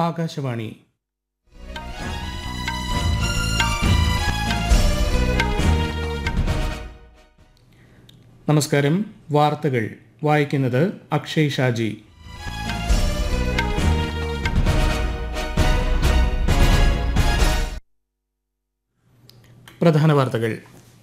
ആകാശവാണി നമസ്കാരം വാർത്തകൾ വായിക്കുന്നത് അക്ഷയ് ഷാജി പ്രധാന വാർത്തകൾ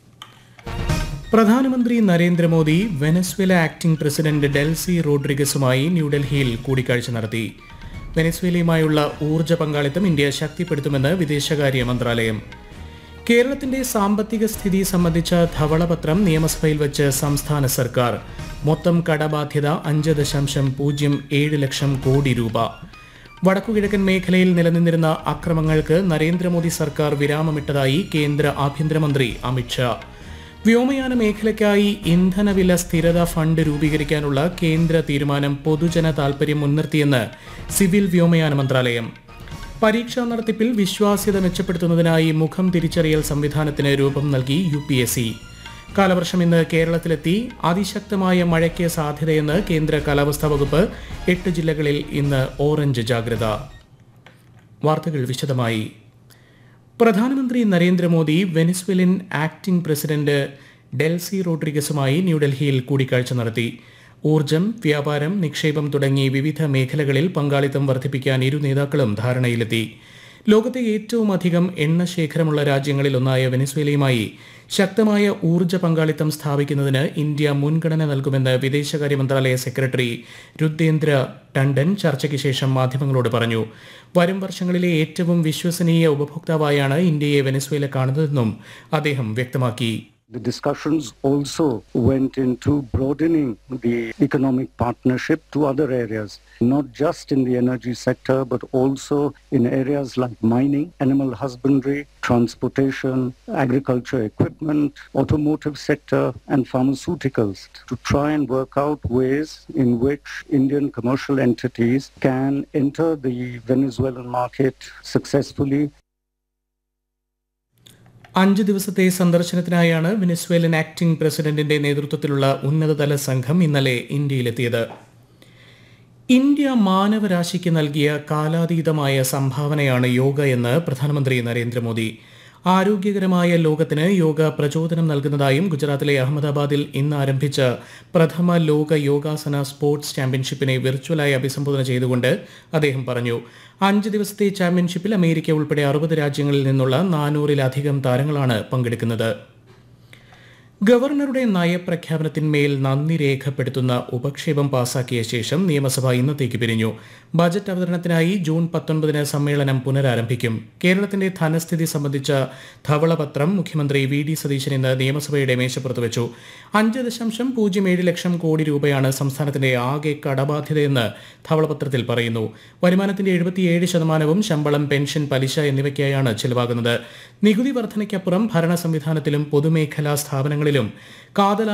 പ്രധാനമന്ത്രി Narendra Modi Venezuela acting president Delcy റോഡ്രിഗസുമായി ന്യൂഡൽഹിയിൽ കൂടിക്കാഴ്ച നടത്തി വെനസ്വേലയുമായുള്ള ഊർജ്ജ പങ്കാളിത്തം ഇന്ത്യ ശക്തിപ്പെടുത്തുമെന്ന് വിദേശകാര്യ മന്ത്രാലയം കേരളത്തിന്റെ സാമ്പത്തിക സ്ഥിതി സംബന്ധിച്ച ധവളപത്രം നിയമസഭയിൽ വച്ച് സംസ്ഥാന സർക്കാർ മൊത്തം കടബാധ്യത അഞ്ച് ദശാംശം പൂജ്യം ഏഴ് ലക്ഷം കോടി രൂപ വടക്കുകിഴക്കൻ മേഖലയിൽ നിലനിന്നിരുന്ന അക്രമങ്ങൾക്ക് നരേന്ദ്രമോദി സർക്കാർ വിരാമമിട്ടതായി കേന്ദ്ര ആഭ്യന്തരമന്ത്രി അമിത്ഷാ വ്യോമയാന മേഖലയ്ക്കായി ഇന്ധനവില സ്ഥിരത ഫണ്ട് രൂപീകരിക്കാനുള്ള കേന്ദ്ര തീരുമാനം പൊതുജന താൽപര്യം മുൻനിർത്തിയെന്ന് സിവിൽ വ്യോമയാന മന്ത്രാലയം പരീക്ഷാ നടത്തിപ്പിൽ വിശ്വാസ്യത മെച്ചപ്പെടുത്തുന്നതിനായി മുഖം തിരിച്ചറിയൽ സംവിധാനത്തിന് രൂപം നൽകി യു പി എസ് സി കാലവർഷം ഇന്ന് കേരളത്തിലെത്തി അതിശക്തമായ മഴയ്ക്ക് സാധ്യതയെന്ന് കേന്ദ്ര കാലാവസ്ഥാ വകുപ്പ് എട്ട് ജില്ലകളിൽ ഇന്ന് ഓറഞ്ച് ജാഗ്രത വാർത്തകൾ വിശദമായി പ്രധാനമന്ത്രി Narendra Modi Venezuelan acting president Delcy റോഡ്രിഗസുമായി ന്യൂഡൽഹിയിൽ കൂടിക്കാഴ്ച നടത്തി ഊർജം വ്യാപാരം നിക്ഷേപം തുടങ്ങി വിവിധ മേഖലകളിൽ പങ്കാളിത്തം വർദ്ധിപ്പിക്കാൻ ഇരു നേതാക്കളും ധാരണയിലെത്തി ലോകത്തെ ഏറ്റവും അധികം എണ്ണ ശേഖരമുള്ള രാജ്യങ്ങളിലൊന്നായ വെനിസ്വേലയുമായി ശക്തമായ ഊർജ്ജ പങ്കാളിത്തം സ്ഥാപിക്കുന്നതിന് ഇന്ത്യ മുൻഗണന നൽകുമെന്ന് വിദേശകാര്യ മന്ത്രാലയ സെക്രട്ടറി രുദ്ദേന്ദ്ര ടണ്ടൻ ചർച്ചയ്ക്ക് ശേഷം മാധ്യമങ്ങളോട് പറഞ്ഞു വരും വർഷങ്ങളിലെ ഏറ്റവും വിശ്വസനീയ ഉപഭോക്താവായാണ് ഇന്ത്യയെ വെനസ്വേല കാണുന്നതെന്നും അദ്ദേഹം വ്യക്തമാക്കി The discussions also went into broadening the economic partnership to other areas, not just in the energy sector, but also in areas like mining, animal husbandry, transportation, agriculture equipment, automotive sector, and pharmaceuticals to try and work out ways in which Indian commercial entities can enter the Venezuelan market successfully അഞ്ച് ദിവസത്തെ സന്ദർശനത്തിനായാണ് Venezuelan acting പ്രസിഡന്റിന്റെ നേതൃത്വത്തിലുള്ള ഉന്നതതല സംഘം ഇന്നലെ ഇന്ത്യയിലെത്തിയത് India മാനവരാശിക്ക് നൽകിയ കാലാതീതമായ സംഭാവനയാണ് യോഗ എന്ന് പ്രധാനമന്ത്രി നരേന്ദ്രമോദി ആരോഗ്യകരമായ ലോകത്തിന് യോഗ പ്രചോദനം നൽകുന്നതായും ഗുജറാത്തിലെ അഹമ്മദാബാദിൽ ഇന്ന് ആരംഭിച്ച പ്രഥമ ലോക യോഗാസന സ്പോർട്സ് ചാമ്പ്യൻഷിപ്പിനെ വിർച്വലായി അഭിസംബോധന ചെയ്തുകൊണ്ട് അദ്ദേഹം പറഞ്ഞു അഞ്ച് ദിവസത്തെ ചാമ്പ്യൻഷിപ്പിൽ അമേരിക്ക ഉൾപ്പെടെ അറുപത് രാജ്യങ്ങളിൽ നിന്നുള്ള നാനൂറിലധികം താരങ്ങളാണ് പങ്കെടുക്കുന്നത് ഗവർണറുടെ നയപ്രഖ്യാപനത്തിന്മേൽ നന്ദി രേഖപ്പെടുത്തുന്ന ഉപക്ഷേപം പാസാക്കിയ ശേഷം നിയമസഭ ഇന്നത്തേക്ക് പിരിഞ്ഞു ബജറ്റ് അവതരണത്തിനായി ജൂൺ പത്തൊൻപതിന് സമ്മേളനം പുനരാരംഭിക്കും കേരളത്തിന്റെ ധനസ്ഥിതി സംബന്ധിച്ച ധവളപത്രം മുഖ്യമന്ത്രി വി ഡി സതീശൻ ഇന്ന് നിയമസഭയുടെ മേശപ്പുറത്ത് വെച്ചു അഞ്ച് ദശാംശം പൂജ്യം ഏഴ് ലക്ഷം കോടി രൂപയാണ് സംസ്ഥാനത്തിന്റെ ആകെ കടബാധ്യതയെന്ന് ധവളപത്രത്തിൽ പറയുന്നു വരുമാനത്തിന്റെ എഴുപത്തിയേഴ് ശതമാനവും ശമ്പളം പെൻഷൻ പലിശ എന്നിവയ്ക്കായാണ് ചെലവാകുന്നത് നികുതി വർധനയ്ക്കപ്പുറം ഭരണ സംവിധാനത്തിലും പൊതുമേഖലാ സ്ഥാപനങ്ങളിലും കാതലായ